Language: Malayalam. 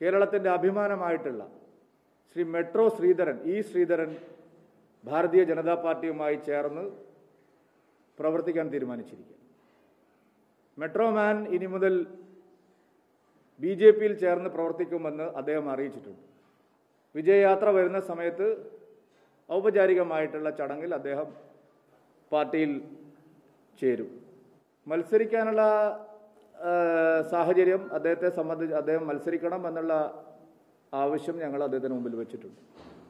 കേരളത്തിൻ്റെ അഭിമാനമായിട്ടുള്ള ശ്രീ മെട്രോ ശ്രീധരൻ ഇ ശ്രീധരൻ ഭാരതീയ ജനതാ പാർട്ടിയുമായി ചേർന്ന് പ്രവർത്തിക്കാൻ തീരുമാനിച്ചിരിക്കുക മെട്രോമാൻ ഇനി മുതൽ ബി ജെ പിയിൽ ചേർന്ന് പ്രവർത്തിക്കുമെന്ന് അദ്ദേഹം അറിയിച്ചിട്ടുണ്ട് വിജയയാത്ര വരുന്ന സമയത്ത് ഔപചാരികമായിട്ടുള്ള ചടങ്ങിൽ അദ്ദേഹം പാർട്ടിയിൽ ചേരും മത്സരിക്കാനുള്ള ആ, സാഹചര്യം അദ്ദേഹത്തെ സംബന്ധിച്ച് അദ്ദേഹം മത്സരിക്കണം എന്നുള്ള ആവശ്യം ഞങ്ങൾ അദ്ദേഹത്തിന് മുമ്പിൽ വെച്ചിട്ടുണ്ട്